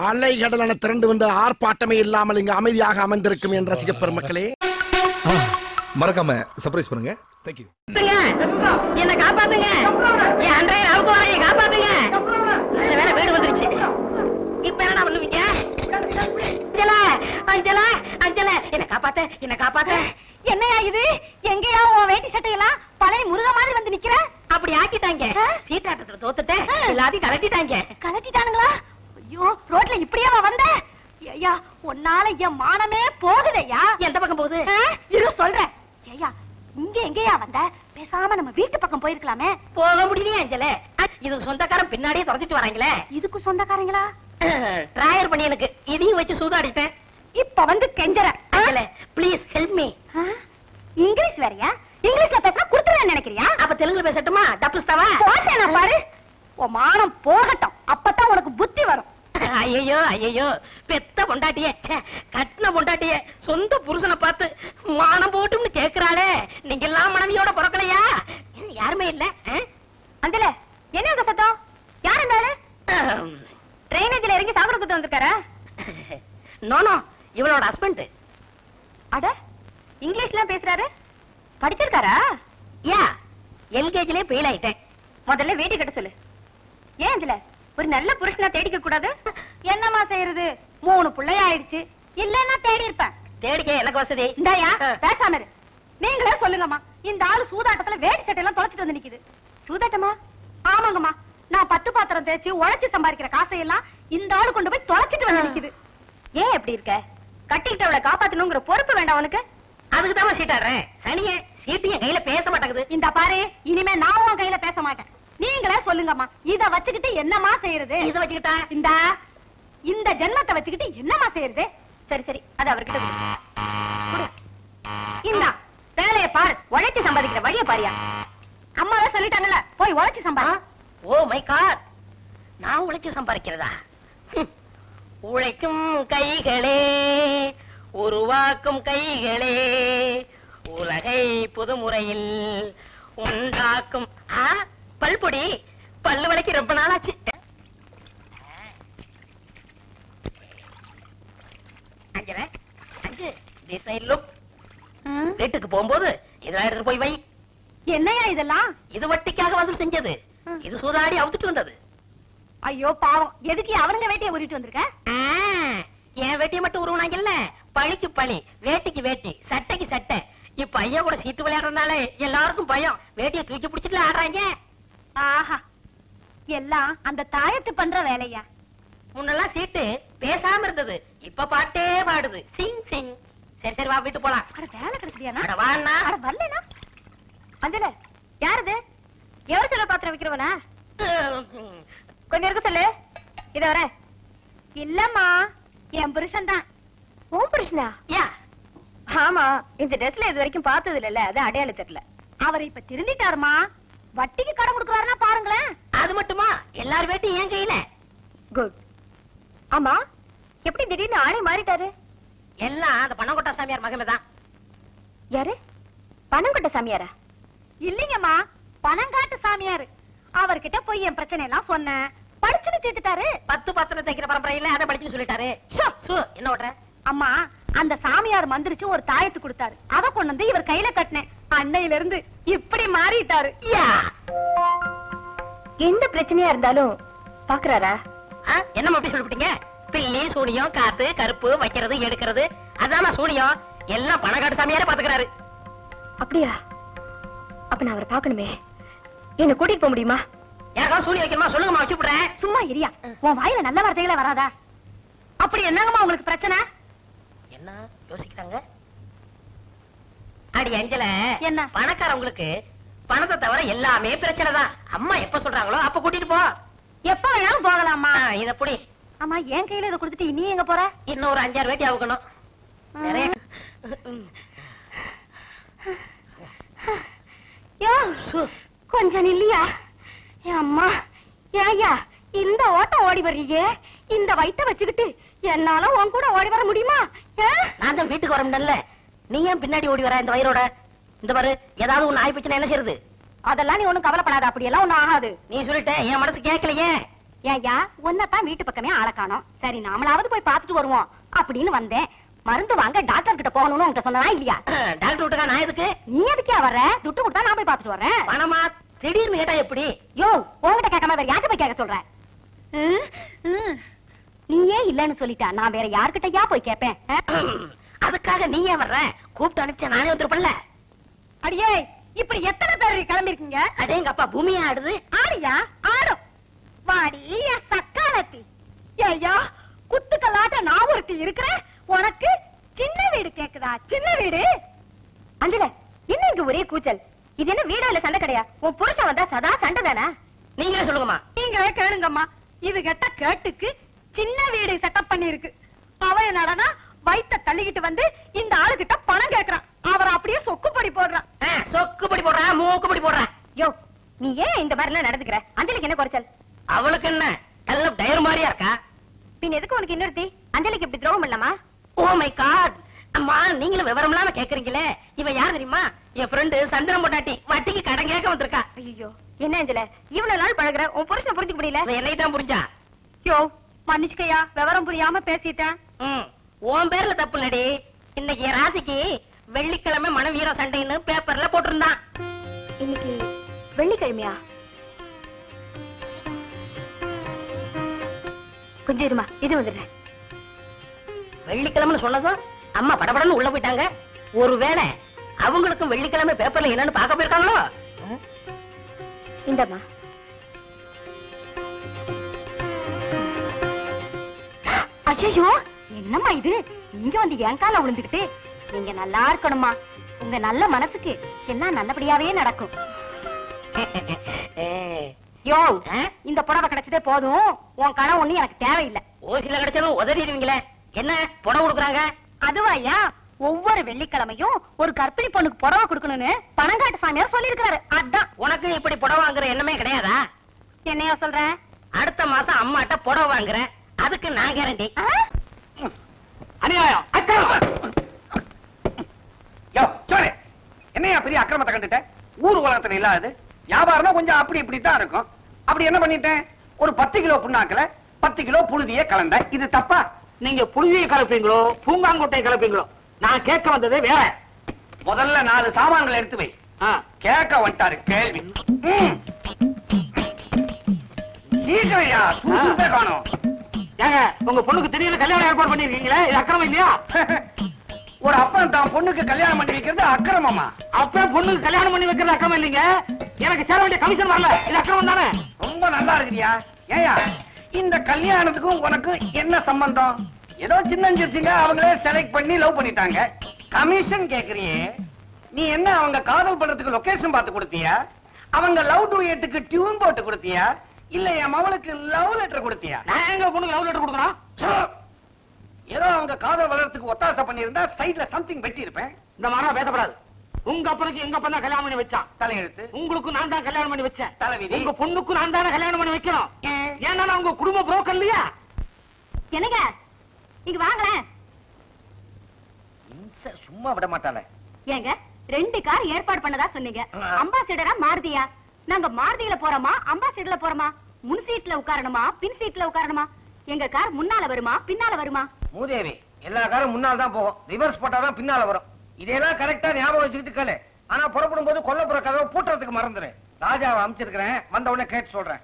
அலை கடலான திரண்டு வந்து ஆர்ப்பாட்டமே இல்லாமல் இங்கு அமைதியாக அமைந்திருக்கும் என் ரசிக பெருமக்களே மறக்காம சர்ப்ரைஸ் பண்ணுங்க தேங்க்யூ என்ன காப்பாத்துங்க என் அன்றைய அவுக்கு வரைய காப்பாத்துங்க நல்ல வேலை வீடு வந்துருச்சு இப்ப என்னடா பண்ணுவீங்க அஞ்சலா அஞ்சலா அஞ்சலா என்ன காப்பாத்த என்ன காப்பாத்த என்னையா இது எங்கயா உன் வேட்டி சட்டையெல்லாம் பழைய முருக மாதிரி வந்து நிக்கிற அப்படி ஆக்கிட்டாங்க சீட்டாட்டத்துல தோத்துட்டேன் எல்லாத்தையும் கலட்டிட்டாங்க கலட்டிட்டானுங்களா ஐயோ ரோட்ல இப்படியாவா வந்த ஐயா உன்னால என் மானமே போகுதையா எந்த பக்கம் போகுது இரு சொல்றேன் ஐயா இங்க எங்கயா வந்த பேசாம நம்ம வீட்டு பக்கம் போயிருக்கலாமே போக முடியலையே அஞ்சல இதுக்கு சொந்தக்காரன் பின்னாடியே துரத்திட்டு வராங்களே இதுக்கு சொந்தக்காரங்களா டிராயர் பண்ணி எனக்கு இதையும் வச்சு சூதாடிட்டேன் இப்ப வந்து கெஞ்சற அஞ்சல ப்ளீஸ் ஹெல்ப் மீ இங்கிலீஷ் வேறயா இங்கிலீஷ்ல பேசினா குடுத்துறேன்னு நினைக்கிறியா அப்ப தெலுங்குல பேசட்டுமா டப்புஸ்தாவா போட்டேனா பாரு உன் மானம் போகட்டும் அப்பதான் உனக்கு புத்தி வரும் ஐயோ ஐயோ பெத்த பொண்டாட்டிய ச்சே, கட்டின பொண்டாட்டிய சொந்த புருஷனை பார்த்து மானம் போட்டும்னு கேக்குறாளே நீங்க எல்லாம் மனைவியோட பிறக்கலையா யாருமே இல்ல அந்தல என்ன அந்த சத்தம் யார் இருந்தாரு ட்ரைனேஜ்ல இறங்கி சாப்பிட கொடுத்து வந்திருக்காரா நோனோ இவளோட ஹஸ்பண்ட் அட இங்கிலீஷ்லாம் பேசுறாரு படிச்சிருக்காரா யா எல்கேஜிலே ஃபெயில் ஆயிட்டேன் முதல்ல வீட்டு கட்ட சொல்லு ஏன் இதுல ஒரு நல்ல புருஷனா தேடிக்க கூடாது என்னமா செய்யறது மூணு பிள்ளை ஆயிடுச்சு இல்லன்னா தேடி இருப்பேன் தேடிக்க எனக்கு வசதி இந்தாயா பேசாம இரு நீங்களே சொல்லுங்கம்மா இந்த ஆளு சூதாட்டத்துல வேடி சட்டை எல்லாம் தொலைச்சிட்டு வந்து நிக்குது சூதாட்டமா ஆமாங்கம்மா நான் பத்து பாத்திரம் தேய்ச்சி உழைச்சு சம்பாதிக்கிற காசையெல்லாம் இந்த ஆளு கொண்டு போய் தொலைச்சிட்டு வந்து நிக்குது ஏன் எப்படி இருக்க கட்டிக்கிட்டவளை காப்பாத்தணுங்கிற பொறுப்பு வேண்டாம் உனக்கு அதுக்கு தான் சீட்டாடுறேன் சனிய சீட்டு என் கையில பேச மாட்டேங்குது இந்த பாரு இனிமே நான் உன் கையில பேச மாட்டேன் நீங்களே சொல்லுங்கம்மா இத வச்சுக்கிட்டு என்னமா செய்யறது இத வச்சுக்கிட்டா இந்த இந்த ஜென்மத்தை வச்சுக்கிட்டு என்னமா செய்யறது சரி சரி அது அவர்கிட்ட கொடு. கொடு. இந்தா வேலைய பாரு உழைச்சு சம்பாதிக்கிற வழிய பாரியா அம்மாவே சொல்லிட்டாங்கல்ல போய் உழைச்சு சம்பாதி ஓ மை காட் நான் உழைச்சு சம்பாதிக்கிறதா ஹம். உழைக்கும் கைகளே உருவாக்கும் கைகளே உலகை புதுமுறையில் உண்டாக்கும் ஆ, பல்பொடி பல்லு வளைக்கு ரொம்ப நாளாச்சு அஞ்சல அஞ்சு this side look வீட்டுக்கு போகும்போது இதெல்லாம் எடுத்து போய் வை என்னையா இதெல்லாம் இது வட்டிக்காக வசூல் செஞ்சது இது சூதாடி அவுத்துட்டு வந்தது ஐயோ பாவம் எதுக்கு அவனுங்க வேட்டியை உருட்டு வந்திருக்க என் வேட்டியை மட்டும் உருவனாங்கல்ல பழிக்கு பழி வேட்டிக்கு வேட்டி சட்டைக்கு சட்டை இப்ப ஐயா கூட சீட்டு விளையாடுறதுனால எல்லாருக்கும் பயம் வேட்டியை தூக்கி பிடிச்சிட்டு ஆடுறாங்க ஆஹா எல்லாம் அந்த தாயத்து பண்ற வேலையா முன்னெல்லாம் சீட்டு பேசாம இருந்தது இப்ப பாட்டே பாடுது சிங் சிங் சரி சரி வா வீட்டு போலாம் அட வேலை கிடைச்சியா அட வாண்ணா அட வரலனா அஞ்சல யாருது எவர் சொல்ல பாத்திரம் விக்கிறவனா கொஞ்சம் இருக்க சொல்லு இத வர இல்லம்மா என் புருஷன் தான் உன் புருஷனா யா ஆமா இந்த ட்ரெஸ்ல இது வரைக்கும் பார்த்தது இல்லல்ல அது அடையாளம் தெரியல அவர் இப்ப திருந்திட்டாருமா வட்டிக்கு கடன் கொடுக்கறாருன்னா பாருங்களேன் அது மட்டுமா எல்லார் வேட்டையும் என் கையில குட் ஆமா எப்படி திடீர்னு ஆளே மாறிட்டாரு எல்லாம் அந்த பணங்கொட்டா சாமியார் மகமே தான் யாரு பணங்கொட்ட சாமியாரா இல்லைங்கம்மா பணங்காட்டு சாமியாரு அவர்கிட்ட போய் என் பிரச்சனை எல்லாம் சொன்னேன் படிச்சுட்டு தீர்த்துட்டாரு பத்து பத்திரம் தைக்கிற பரம்பரையில அதை படிச்சுன்னு சொல்லிட்டாரு ஷோ, சு, என்ன ஓட்டுற அம்மா அந்த சாமியார் மந்திரிச்சு ஒரு தாயத்து கொடுத்தாரு அத கொண்டு வந்து இவர் கையில கட்டினேன் அன்னையில இருந்து இப்படி மாறிட்டாரு எந்த பிரச்சனையா இருந்தாலும் பாக்குறாரா என்னமா அப்படி சொல்லிவிட்டீங்க பில்லி சூனியம் காத்து கருப்பு வைக்கிறது எடுக்கிறது அதான சூனியம் எல்லாம் பணக்காட்டு சாமியாரே பாத்துக்கிறாரு அப்படியா அப்ப நான் அவரை பாக்கணுமே என்ன கூட்டிட்டு போக முடியுமா யாருக்காவது சூனி வைக்கணுமா சொல்லுங்கம்மா வச்சு விடுறேன் சும்மா இரியா உன் வாயில நல்ல வார்த்தைகளே வராதா அப்படி என்னங்கம்மா உங்களுக்கு பிரச்சனை என்ன யோசிக்கிறாங்க அடி அஞ்சல என்ன பணக்காரவங்களுக்கு பணத்தை தவிர எல்லாமே பிரச்சனை தான் அம்மா எப்ப சொல்றாங்களோ அப்ப கூட்டிட்டு போ எப்ப வேணாலும் போகலாமா இத புடி ஆமா என் கையில இத கொடுத்துட்டு நீ எங்க போற இன்னும் ஒரு அஞ்சாறு வேட்டி ஆகணும் நிறைய யோ, கொஞ்சம் இல்லையா அம்மா ஏயா இந்த ஓட்டம் ஓடி வர்றீங்க இந்த வயித்தை வச்சுக்கிட்டு என்னால உன் கூட ஓடி வர முடியுமா நான் தான் வீட்டுக்கு வரமுடியல நீ ஏன் பின்னாடி ஓடி வர இந்த வயிறோட இந்த பாரு ஏதாவது ஒண்ணு ஆயி போச்சுன்னா என்ன செய்யறது அதெல்லாம் நீ ஒண்ணும் கவலைப்படாத அப்படியெல்லாம் ஒண்ணும் ஆகாது நீ சொல்லிட்ட என் மனசு கேட்கலையே ஏய்யா உன்னதான் வீட்டு பக்கமே ஆள காணோம் சரி நாமளாவது போய் பார்த்துட்டு வருவோம் அப்படின்னு வந்தேன் மருந்து வாங்க டாக்டர் கிட்ட போகணும்னு உன்கிட்ட சொன்னதா இல்லையா டாக்டர் விட்டுக்கா நான் எதுக்கு நீ எதுக்கே வர்ற துட்டு கொடுத்தா நான் போய் பார்த்துட்டு வரேன் பணமா திடீர்னு கேட்டா எப்படி யோ உன்கிட்ட கேட்காம வேற யார்கிட்ட போய் கேட்க சொல்ற ம், ம். நீயே இல்லன்னு சொல்லிட்டா நான் வேற யார்கிட்டயா போய் கேட்பேன் ஆ? அதுக்காக நீ ஏன் வர்ற கூப்பிட்டு அனுப்பிச்சா நானே வந்துருப்பல அடியே இப்படி எத்தனை பேர் கிளம்பி இருக்கீங்க அடேங்க அப்பா பூமியா ஆடுது ஆடியா ஆடும் வாடி என் சக்காலத்தி ஐயா குத்துக்கல்லாட்ட நான் ஒருத்தி இருக்கிறேன் உனக்கு சின்ன வீடு கேக்குதா சின்ன வீடு அஞ்சல என்ன இங்க ஒரே கூச்சல் இது என்ன வீடா இல்ல சண்டை கிடையா உன் புருஷன் வந்தா சதா சண்டை தானே நீங்களே சொல்லுங்கம்மா நீங்களே கேளுங்கம்மா இது கெட்ட கேட்டுக்கு சின்ன வீடு செட்டப் பண்ணி இருக்கு அவன் என்னடனா வயித்த தள்ளிக்கிட்டு வந்து இந்த ஆளுகிட்ட பணம் கேக்குறான் அவர் அப்படியே சொக்குப்படி போடுறான் ஆ, சொக்குப்படி போடுறா மூக்குப்படி போடுறா யோ நீ ஏன் இந்த மாதிரி எல்லாம் நடந்துக்கிற அஞ்சலிக்கு என்ன குறைச்சல் அவளுக்கு என்ன கல்ல டயர் மாதிரியா இருக்கா பின் எதுக்கு உனக்கு இன்னொருத்தி அஞ்சலிக்கு இப்படி துரோகம் பண்ணலாமா ஓ மை காட் அம்மா நீங்களும் விவரம் இல்லாம கேக்குறீங்களே இவ யார் தெரியுமா என் ஃப்ரெண்டு சந்திரன் பொட்டாட்டி வட்டிக்கு கடன் கேட்க வந்திருக்கா ஐயோ என்ன அஞ்சல இவ்வளவு நாள் பழகுற உன் புருஷன் புரிஞ்சுக்க முடியல இவ என்னை தான் புரிஞ்சா யோ மன்னிச்சுக்கையா விவரம் புரியாம பேசிட்டேன் ம் உன் பேர்ல தப்பு இல்லடி இன்னைக்கு என் ராசிக்கு வெள்ளிக்கிழமை மனவீர சண்டைன்னு பேப்பர்ல போட்டிருந்தான் இன்னைக்கு வெள்ளிக்கிழமையா கொஞ்சம் இருமா இது வந்துடுறேன் வெள்ளிக்கிழமைன்னு சொன்னதும் அம்மா படபடன்னு உள்ள போயிட்டாங்க ஒருவேளை அவங்களுக்கும் வெள்ளிக்கிழமை பேப்பர்ல என்னன்னு பார்க்க போயிருக்காங்களோ இந்தம்மா ஐயோ என்னம்மா இது இங்க வந்து என் கால விழுந்துக்கிட்டு நீங்க நல்லா இருக்கணுமா உங்க நல்ல மனசுக்கு எல்லாம் நல்லபடியாவே நடக்கும் யோ இந்த புடவை கிடைச்சதே போதும் உன் கடன் ஒண்ணு எனக்கு தேவையில்லை ஓசில கிடைச்சதும் உதறிடுவீங்களே என்ன புடவை கொடுக்குறாங்க அதுவாயா ஒவ்வொரு வெள்ளிக்கிழமையும் ஒரு கர்ப்பிணி பொண்ணுக்கு புடவை கொடுக்கணும்னு பணங்காட்டு சாமியார் சொல்லிருக்காரு அதான் உனக்கு இப்படி புடவை வாங்குற எண்ணமே கிடையாதா என்னையா சொல்ற அடுத்த மாசம் அம்மாட்ட புடவை வாங்குறேன் அதுக்கு நான் கேரண்டி ஆ? அநியாயம் அக்கிரமம் யோ சோரே என்னையா பெரிய அக்கிரமத்தை கண்டுட்ட ஊர் உலகத்துல இல்லாதது வியாபாரம்னா கொஞ்சம் அப்படி இப்படி தான் இருக்கும் அப்படி என்ன பண்ணிட்டேன் ஒரு பத்து கிலோ புண்ணாக்குல பத்து கிலோ புழுதியே கலந்த இது தப்பா நீங்க புழுதியை கலப்பீங்களோ பூங்காங்கொட்டையை கலப்பீங்களோ நான் கேட்க வந்ததே வேற முதல்ல நாலு சாமான்களை எடுத்து வை ஆ, கேட்க வந்துட்டாரு கேள்வி ம். சீக்கிரம்யா சுறுசுறுப்பே காணும் ஏங்க உங்க பொண்ணுக்கு திடீர்னு கல்யாணம் ஏற்பாடு பண்ணிருக்கீங்களே இது அக்கிரமம் இல்லையா ஒரு அப்பன் தான் பொண்ணுக்கு கல்யாணம் பண்ணி வைக்கிறது அக்கிரமமா அப்ப பொண்ணுக்கு கல்யாணம் பண்ணி வைக்கிறது அக்கிரமம் இல்லைங்க எனக்கு சேர வேண்டிய கமிஷன் வரல இது அக்கிரமம் தானே ரொம்ப நல்லா இருக்குதியா ஏயா இந்த கல்யாணத்துக்கும் உனக்கும் என்ன சம்பந்தம் ஏதோ சின்னஞ்சிருச்சுங்க அவங்களே செலக்ட் பண்ணி லவ் பண்ணிட்டாங்க கமிஷன் கேக்குறியே நீ என்ன அவங்க காதல் பண்றதுக்கு லொகேஷன் பார்த்து கொடுத்தியா அவங்க லவ் டூயட்டுக்கு டியூன் போட்டு கொடுத்தியா இல்ல என் மவளுக்கு லவ் லெட்டர் கொடுத்தியா நான் எங்க பொண்ணுக்கு லவ் லெட்டர் கொடுக்கணும் ச்சே. ஏதோ அவங்க காதல் வளர்றதுக்கு ஒத்தாசை பண்ணியிருந்தா சைடுல சம்திங் வெட்டி இருப்பேன் இந்த மாதிரி பேசப்படாது உங்க அப்பனுக்கு எங்க அப்பா தான் கல்யாணம் பண்ணி வச்சான் தலையெழுத்து உங்களுக்கு நான் தான் கல்யாணம் பண்ணி வச்சேன் தலைவிதி. உங்க பொண்ணுக்கு நான் தானே கல்யாணம் பண்ணி வைக்கணும் ஏன்? ஏன்னா நான் உங்க குடும்ப புரோக்கர் இல்லையா என்னங்க இங்க வாங்களேன் இம்ச சும்மா விட மாட்டாளே ஏங்க ரெண்டு கார் ஏற்பாடு பண்ணதா சொன்னீங்க ஆ. அம்பாசிடரா மாருதியா நாங்க மாருதியில போறோமா அம்பாசிடர்ல போறோமா முன் சீட்ல உட்காரணுமா பின் சீட்ல உட்காரணுமா எங்க கார் முன்னால வருமா பின்னால வருமா மூதேவி எல்லா காரும் முன்னால் தான் போகும் ரிவர்ஸ் போட்டாதான் பின்னால வரும் இதெல்லாம் கரெக்டா ஞாபகம் வச்சுக்கிட்டு கேளு ஆனா புறப்படும் போது கொல்லப்புற கதவை பூட்டுறதுக்கு மறந்துரு ராஜாவை அமைச்சிருக்கிறேன் வந்த உடனே கேட்டு சொல்றேன்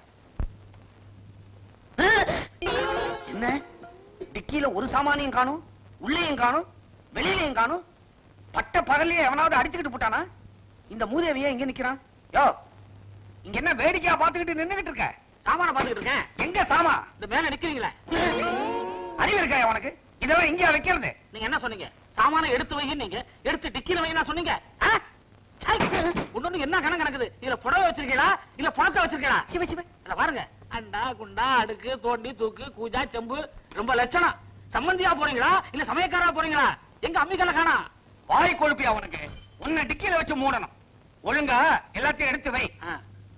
என்ன டிக்கியில ஒரு சாமானியும் காணும் உள்ளேயும் காணும் வெளியிலையும் காணும் பட்ட பகல்லையே எவனாவது அடிச்சுக்கிட்டு போட்டானா இந்த மூதேவியே இங்க நிக்கிறான் யோ இங்க என்ன வேடிக்கையா பாத்துக்கிட்டு நின்னுகிட்டு இருக்க சாமான பாத்துக்கிட்டு இருக்கேன் எங்க சாமா இந்த மேல நிக்கிறீங்களே அறிவு இருக்கா உனக்கு இதெல்லாம் இங்கே வைக்கிறது நீங்க என்ன சொன்னீங்க சாமான எடுத்து வைங்க நீங்க எடுத்து டிக்கில வைங்க சொன்னீங்க ஆ? சை. ஒண்ணொண்ணு என்ன கணக்கு நடக்குது இதுல புடவை வச்சிருக்கீங்களா இல்ல பணத்தை வச்சிருக்கீங்களா சிவ சிவ அத பாருங்க அண்டா குண்டா அடுக்கு தோண்டி தூக்கு கூஜா செம்பு ரொம்ப லட்சணம் சம்பந்தியா போறீங்களா இல்ல சமயக்காரா போறீங்களா எங்க அம்மிக்கல காணா வாய் கொழுப்பி அவனுக்கு உன்னை டிக்கில வச்சு மூடணும் ஒழுங்கா எல்லாத்தையும் எடுத்து வை ஆ.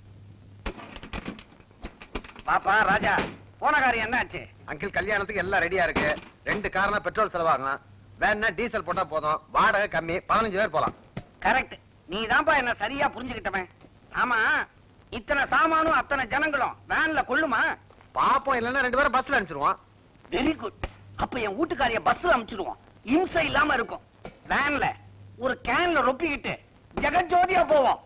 பாப்பா ராஜா போன காரியம் என்ன ஆச்சு அங்கிள் கல்யாணத்துக்கு எல்லாம் ரெடியா இருக்கு ரெண்டு காரணம் பெட்ரோல் செலவாகலாம் வேணா டீசல் போட்டா போதும் வாடகை கம்மி பதினஞ்சு பேர் போலாம் கரெக்ட் நீ தான்ப்பா என்ன சரியா புரிஞ்சுக்கிட்டவன் ஆமா இத்தனை சாமானும் அத்தனை ஜனங்களும் வேன்ல கொள்ளுமா பாப்போம் இல்லன்னா ரெண்டு பேரும் பஸ்ல அனுப்பிச்சிருவோம் வெரி குட் அப்ப என் வீட்டுக்காரிய பஸ்ல அனுப்பிச்சிடுவோம் இம்சை இல்லாம இருக்கும் வேன்ல ஒரு கேன்ல ரொப்பிக்கிட்டு ஜெகஜோதியா போவோம்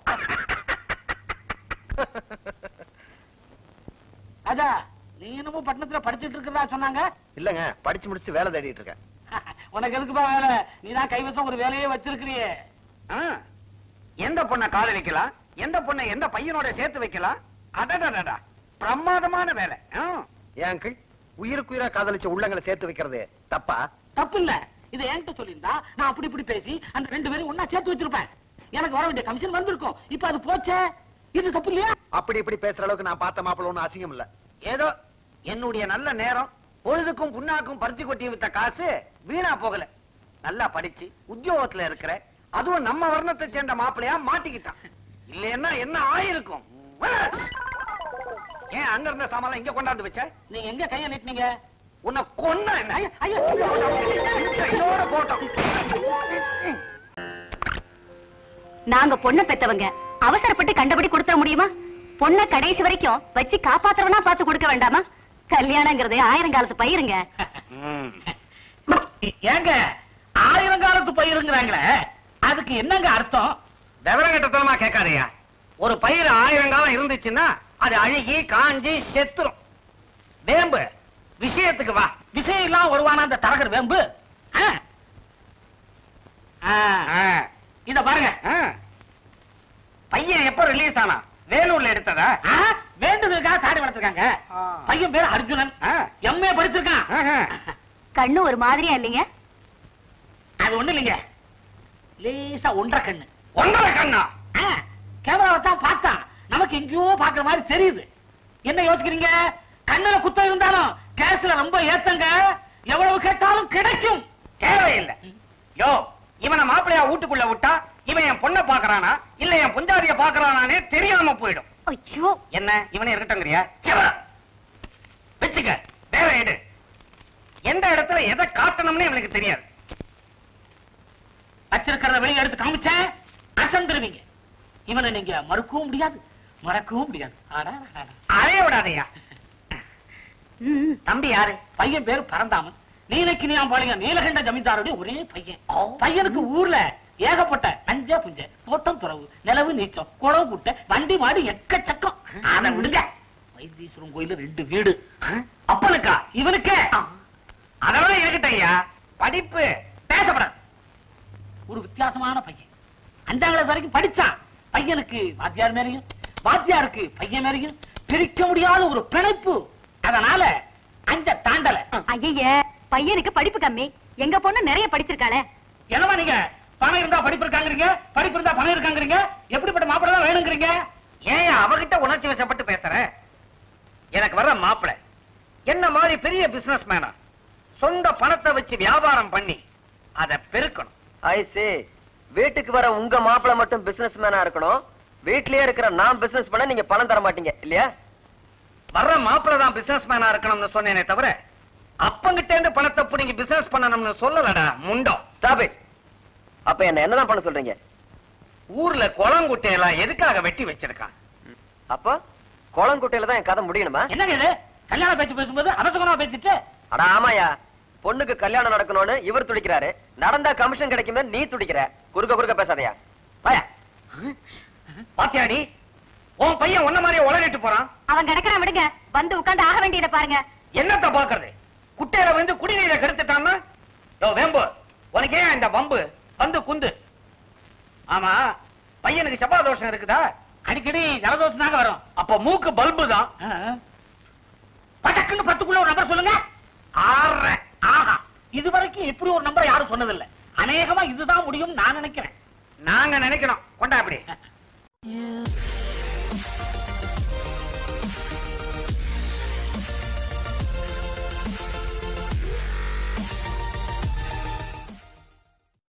அதா நீ என்னமோ பட்டணத்துல படிச்சிட்டு இருக்கிறதா சொன்னாங்க இல்லங்க படிச்சு முடிச்சுட்டு வேலை தேடிட்டு இருக்கேன் உனக்கு எதுக்குப்பா வேலை நீதான் கைவசம் ஒரு வேலையே வச்சிருக்கிறியே ஆ, எந்த பொண்ணை காதலிக்கலாம் எந்த பொண்ணை எந்த பையனோட சேர்த்து வைக்கலாம் அடடடடா பிரமாதமான வேலை ஆ. ஏன் அங்கிள் உயிருக்கு உயிரா காதலிச்ச உள்ளங்களை சேர்த்து வைக்கிறது தப்பா தப்பு இல்ல இதை என்கிட்ட சொல்லியிருந்தா நான் அப்படி இப்படி பேசி அந்த ரெண்டு பேரும் ஒன்னா சேர்த்து வச்சிருப்பேன் எனக்கு வர வேண்டிய கமிஷன் வந்திருக்கும் இப்ப அது போச்சே இது தப்பு இல்லையா அப்படி இப்படி பேசுற அளவுக்கு நான் பார்த்த மாப்பிள்ள ஒண்ணும் அசிங்கம் இல்ல ஏதோ என்னுடைய நல்ல நேரம் பொழுதுக்கும் புண்ணாக்கும் பறிச்சு கொட்டி வித்த காசு வீணா போகல நல்லா படிச்சு உத்தியோகத்துல இருக்கிற அதுவும் நம்ம வர்ணத்தை சேர்ந்த மாப்பிளையா மாட்டிக்கிட்டான் இல்லைன்னா என்ன ஆயிருக்கும் ஏன் அங்க இருந்த சாமான் இங்க கொண்டாந்து வச்ச நீங்க எங்க கைய நீட்டினீங்க உன்னை கொன்ன என்ன ஐயோ, ஐயோ. கையோட போட்டோம் நாங்க பொண்ணை பெத்தவங்க அவசரப்பட்டு கண்டபடி கொடுத்துட முடியுமா பொண்ண கடைசி வரைக்கும் வச்சு காப்பாத்துறவனா பார்த்து கொடுக்க வேண்டாமா கல்யாணங்கிறது ஆயிரம் காலத்து பயிருங்க ஏங்க ஆயிரம் காலத்து பயிருங்கிறாங்களே அதுக்கு என்னங்க அர்த்தம் விவரம் கட்டத்தனமா கேட்காதயா ஒரு பயிர் ஆயிரம் காலம் இருந்துச்சுன்னா அது அழுகி காஞ்சி செத்துரும் வேம்பு விஷயத்துக்கு வா விஷயம் இல்லாம வருவானா அந்த தரகர் வேம்பு ஆ? ஆ, ஆ, இத பாருங்க ஆ. பையன் எப்ப ரிலீஸ் ஆனா வேலூர்ல எடுத்ததா ஆ, வேண்டுதலுக்காக தாடி வளர்த்திருக்காங்க ஆ. பையன் பேர் அர்ஜுனன் ஆ. எம்ஏ படிச்சிருக்கான் ஆஹா. கண்ணு ஒரு மாதிரியா இல்லைங்க அது ஒண்ணு இல்லைங்க லேசா ஒன்றரை கண்ணு ஒன்றரை கண்ணா ஆ, கேமராவை தான் பார்த்தான் நமக்கு எங்கேயோ பாக்குற மாதிரி தெரியுது என்ன யோசிக்கிறீங்க கண்ணுல குத்தம் இருந்தாலும் கேஸ்ல ரொம்ப ஏத்தங்க எவ்வளவு கேட்டாலும் கிடைக்கும் தேவையில்லை யோ இவனை மாப்பிளையா வீட்டுக்குள்ள விட்டா இவன் என் பொண்ணை பாக்குறானா இல்ல என் புஞ்சாதிய பாக்குறானே தெரியாம போயிடும் ஐயோ என்ன இவனை இருக்கட்டுங்கிறியா சிவா வச்சுக்க வேற எடு எந்த இடத்துல எதை காட்டணும்னு இவனுக்கு தெரியாது வச்சிருக்கிறத வெளியே எடுத்து காமிச்சேன் அசந்துருவீங்க இவனை நீங்க மறுக்கவும் முடியாது மறக்கவும் முடியாது ஆடா, ஆடா. அறைய விடாதயா ம், தம்பி யாரு பையன் பேரு பரந்தாமன் நீலக்கு நீ பாருங்க நீலகண்ட ஜமீன்தாருடைய ஒரே பையன் பையனுக்கு ஊர்ல ஏகப்பட்ட அஞ்ச புஞ்ச தோட்டம் துறவு நிலவு நீச்சம் குளவு குட்டை வண்டி மாடு எக்கச்சக்கம் அத விடுங்க வைத்தீஸ்வரன் கோயில்ல ரெண்டு வீடு அப்பனுக்கா இவனுக்கு அதெல்லாம் இருக்கட்டும் ஐயா படிப்பு பேசப்படாது ஒரு வித்தியாசமான பையன் அஞ்சாம் கிளாஸ் வரைக்கும் படிச்சான் பையனுக்கு வாத்தியார் மேலையும் வாத்தியாருக்கு பையன் மேலையும் பிரிக்க முடியாத ஒரு பிணைப்பு அதனால அஞ்ச தாண்டல ஐயையே பையனுக்கு படிப்பு கம்மி எங்க பொண்ணு நிறைய படிச்சிருக்காளே என்னமா நீங்க பணம் இருந்தா படிப்பு இருக்காங்கறீங்க படிப்பு இருந்தா பணம் இருக்காங்கறீங்க எப்படிப்பட்ட மாப்பிள்ளை தான் வேணுங்கிறீங்க ஏன் அவகிட்ட உணர்ச்சி வசப்பட்டு பேசுற எனக்கு வர்ற மாப்பிள என்ன மாதிரி பெரிய பிசினஸ் மேனா சொந்த பணத்தை வச்சு வியாபாரம் பண்ணி அதை பெருக்கணும் ஐ see வீட்டுக்கு வர உங்க மாப்பிள மட்டும் பிசினஸ் மேனா இருக்கணும் வீட்லயே இருக்கிற நான் பிசினஸ் பண்ண நீங்க பணம் தர மாட்டீங்க இல்லையா வர்ற மாப்பிள தான் பிசினஸ் மேனா இருக்கணும்னு சொன்னேனே தவிர அப்பங்கிட்ட இருந்து பணத்தை புடிங்கி பிசினஸ் பண்ணணும்னு சொல்லலடா முண்டம் ஸ்டாப் இட் அப்ப என்ன என்னதான் பண்ண சொல்றீங்க ஊர்ல குளங்குட்டையெல்லாம் எதுக்காக வெட்டி வச்சிருக்கான் அப்ப குளங்குட்டையில தான் என் கதை முடியணுமா என்னங்க இது கல்யாண பேச்சு பேசும்போது அவசரமா பேசிட்டு அட ஆமாயா பொண்ணுக்கு கல்யாணம் நடக்கணும்னு இவர் துடிக்கிறாரு நடந்தா கமிஷன் கிடைக்குமே நீ துடிக்கிற குறுக்க குறுக்க பேசாதயா வாயா பாத்தியாடி உன் பையன் உன்ன மாதிரியே உலகிட்டு போறான் அவன் கிடக்குறான் விடுங்க வந்து உட்கார்ந்து ஆக வேண்டியதை பாருங்க என்னத்த பாக்குறது குட்டையில வந்து குடிநீரை கெடுத்துட்டான்னா யோ வேம்பு உனக்கு ஏன் இந்த வம்பு வந்து குந்து ஆமா பையனுக்கு செவ்வாய் தோஷம் இருக்குதா அடிக்கடி ஜலதோஷம் தாங்க வரும் அப்ப மூக்கு பல்பு தான் பட்டக்குன்னு பத்துக்குள்ள ஒரு நம்பர் சொல்லுங்க ஆற ஆஹா இதுவரைக்கும் இப்படி ஒரு நம்பர் யாரும் சொன்னதில்லை அநேகமா இதுதான் முடியும் நான் நினைக்கிறேன் நாங்க நினைக்கிறோம் கொண்டா அப்படி You